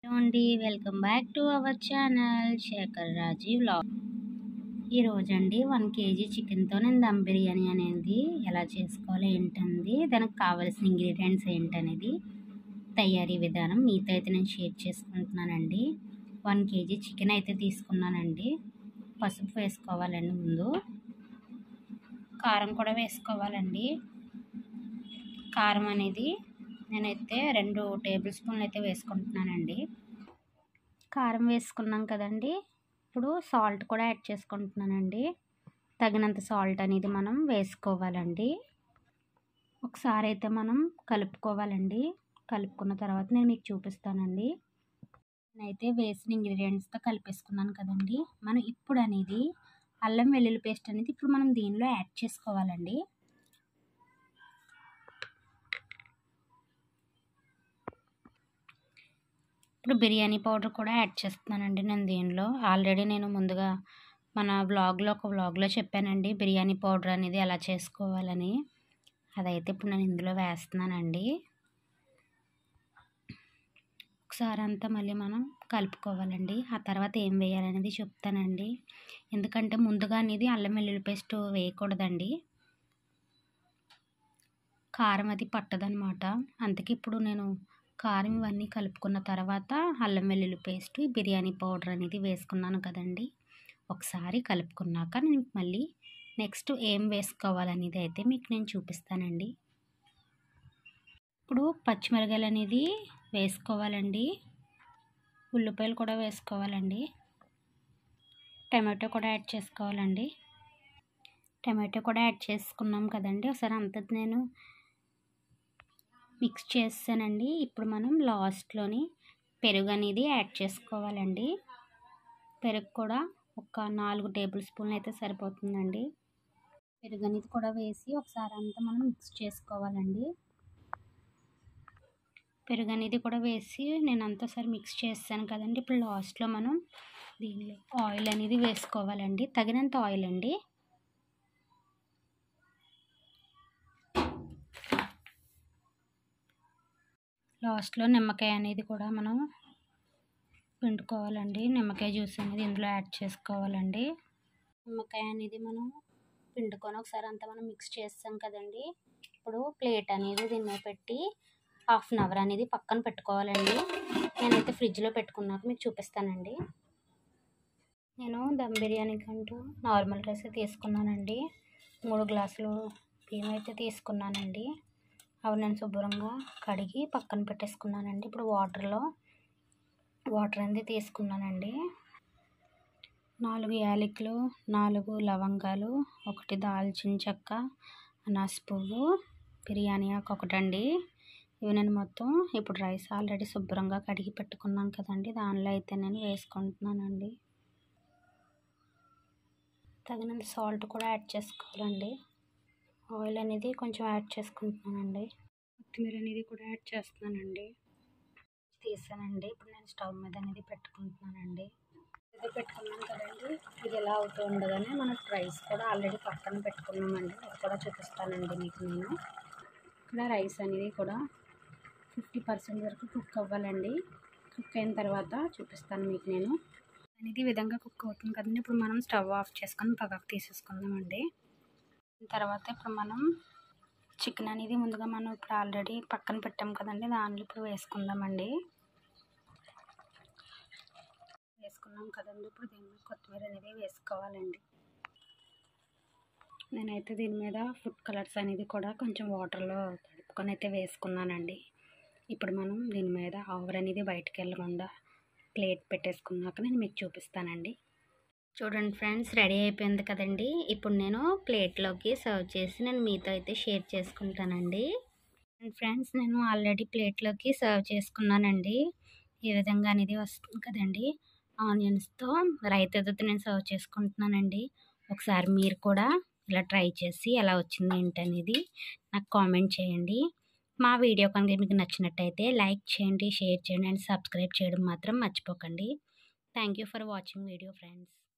అండి welcome back to our channel Shekhar Raji vlog ఈరోజు అండి వన్ కేజీ చికెన్తో నేను దమ్ బిర్యానీ అనేది ఎలా చేసుకోవాలో ఏంటంది దానికి కావాల్సిన ఇంగ్రీడియంట్స్ ఏంటనేది తయారీ విధానం మీతో అయితే నేను షేర్ చేసుకుంటున్నానండి వన్ కేజీ చికెన్ అయితే తీసుకున్నానండి పసుపు వేసుకోవాలండి ముందు కారం కూడా వేసుకోవాలండి కారం అనేది నేనైతే రెండు టేబుల్ స్పూన్లు అయితే వేసుకుంటున్నానండి కారం వేసుకున్నాం కదండి ఇప్పుడు సాల్ట్ కూడా యాడ్ చేసుకుంటున్నానండి తగినంత సాల్ట్ అనేది మనం వేసుకోవాలండి ఒకసారి అయితే మనం కలుపుకోవాలండి కలుపుకున్న తర్వాత నేను మీకు చూపిస్తానండి నేనైతే వేసిన ఇంగ్రీడియంట్స్తో కలిపేసుకున్నాను కదండి మనం ఇప్పుడు అనేది అల్లం వెల్లుల్లి పేస్ట్ అనేది ఇప్పుడు మనం దీనిలో యాడ్ చేసుకోవాలండి ఇప్పుడు బిర్యానీ పౌడర్ కూడా యాడ్ చేస్తున్నానండి నేను దీనిలో ఆల్రెడీ నేను ముందుగా మన వ్లాగ్లో ఒక వ్లాగ్లో చెప్పానండి బిర్యానీ పౌడర్ అనేది ఎలా చేసుకోవాలని అదైతే ఇప్పుడు నేను ఇందులో వేస్తున్నానండి ఒకసారి అంతా మళ్ళీ మనం కలుపుకోవాలండి ఆ తర్వాత ఏం వేయాలనేది చెప్తానండి ఎందుకంటే ముందుగా అనేది అల్లం వెల్లుల్లి పేస్ట్ వేయకూడదండి కారం అది పట్టదనమాట అందుకే ఇప్పుడు నేను కారం ఇవన్నీ కలుపుకున్న తర్వాత అల్లం వెల్లుల్లి పేస్ట్ బిర్యానీ పౌడర్ అనేది వేసుకున్నాను కదండి ఒకసారి కలుపుకున్నాక నేను మళ్ళీ నెక్స్ట్ ఏం వేసుకోవాలనేది అయితే మీకు నేను చూపిస్తానండి ఇప్పుడు పచ్చిమిరకాయలు అనేది వేసుకోవాలండి ఉల్లిపాయలు కూడా వేసుకోవాలండి టమాటో కూడా యాడ్ చేసుకోవాలండి టమాటో కూడా యాడ్ చేసుకున్నాం కదండి ఒకసారి అంత నేను మిక్స్ చేస్తానండి ఇప్పుడు మనం లాస్ట్లోని పెరుగు అనేది యాడ్ చేసుకోవాలండి పెరుగు కూడా ఒక నాలుగు టేబుల్ స్పూన్లు అయితే సరిపోతుందండి పెరుగు అనేది కూడా వేసి ఒకసారి అంతా మనం మిక్స్ చేసుకోవాలండి పెరుగు అనేది కూడా వేసి నేను అంతా సరి మిక్స్ చేస్తాను కదండి ఇప్పుడు లాస్ట్లో మనం దీనిలో ఆయిల్ అనేది వేసుకోవాలండి తగినంత ఆయిల్ అండి లాస్ట్లో నిమ్మకాయ అనేది కూడా మనం పిండుకోవాలండి నిమ్మకాయ జ్యూస్ అనేది ఇందులో యాడ్ చేసుకోవాలండి నిమ్మకాయ అనేది మనం పిండుకొని ఒకసారి అంతా మనం మిక్స్ చేస్తాం కదండి ఇప్పుడు ప్లేట్ అనేది దీని మీద పెట్టి హాఫ్ అన్ అవర్ అనేది పక్కన పెట్టుకోవాలండి నేనైతే ఫ్రిడ్జ్లో పెట్టుకున్నాక మీకు చూపిస్తానండి నేను దమ్ బిర్యానీ కంటూ నార్మల్ రైస్ తీసుకున్నానండి మూడు గ్లాసులు బియ్యం అయితే తీసుకున్నానండి అవి నేను శుభ్రంగా కడిగి పక్కన పెట్టేసుకున్నానండి ఇప్పుడు వాటర్లో వాటర్ అనేది తీసుకున్నానండి నాలుగు యాలకులు నాలుగు లవంగాలు ఒకటి దాల్చిన చెక్క అనాస్ పువ్వు బిర్యానీ ఆకు ఒకటండి ఇవి నేను మొత్తం ఇప్పుడు రైస్ ఆల్రెడీ శుభ్రంగా కడిగి పెట్టుకున్నాను కదండి దానిలో అయితే నేను వేసుకుంటున్నానండి తగినంత సాల్ట్ కూడా యాడ్ చేసుకోవాలండి ఆయిల్ అనేది కొంచెం యాడ్ చేసుకుంటున్నానండి కొత్తిమీర అనేది కూడా యాడ్ చేస్తున్నానండి తీసానండి ఇప్పుడు నేను స్టవ్ మీద అనేది పెట్టుకుంటున్నానండి ఇది పెట్టుకున్నాం కదండి ఇది ఎలా అవుతూ ఉండగానే మనం రైస్ కూడా ఆల్రెడీ పక్కన పెట్టుకున్నామండి అది కూడా చూపిస్తానండి మీకు నేను ఇక్కడ రైస్ అనేది కూడా ఫిఫ్టీ పర్సెంట్ వరకు కుక్ అవ్వాలండి కుక్ అయిన తర్వాత చూపిస్తాను మీకు నేను అనేది ఈ విధంగా కుక్ అవుతుంది కదండి ఇప్పుడు మనం స్టవ్ ఆఫ్ చేసుకొని పక్కకు తీసేసుకుందామండి తర్వాత ఇప్పుడు మనం చికెన్ అనేది ముందుగా మనం ఇప్పుడు ఆల్రెడీ పక్కన పెట్టాం కదండి దానిలో ఇప్పుడు వేసుకుందామండి వేసుకున్నాం కదండి ఇప్పుడు దీని మీద కొత్తిమీర అనేది వేసుకోవాలండి నేనైతే దీని మీద ఫుడ్ కలర్స్ అనేది కూడా కొంచెం వాటర్లో కలుపుకొని అయితే వేసుకున్నానండి ఇప్పుడు మనం దీని మీద ఆవర్ అనేది బయటకు వెళ్ళకుండా ప్లేట్ పెట్టేసుకున్నాక నేను మీకు చూపిస్తానండి చూడండి ఫ్రెండ్స్ రెడీ అయిపోయింది కదండి ఇప్పుడు నేను ప్లేట్లోకి సర్వ్ చేసి నేను మీతో అయితే షేర్ చేసుకుంటానండి ఫ్రెండ్స్ నేను ఆల్రెడీ ప్లేట్లోకి సర్వ్ చేసుకున్నానండి ఈ విధంగా అనేది వస్తుంది కదండి ఆనియన్స్తో రైతాతో నేను సర్వ్ చేసుకుంటున్నానండి ఒకసారి మీరు కూడా ఇలా ట్రై చేసి ఎలా వచ్చింది ఏంటనేది నాకు కామెంట్ చేయండి మా వీడియో కనుక మీకు నచ్చినట్టయితే లైక్ చేయండి షేర్ చేయండి అండ్ సబ్స్క్రైబ్ చేయడం మాత్రం మర్చిపోకండి thank you for watching video friends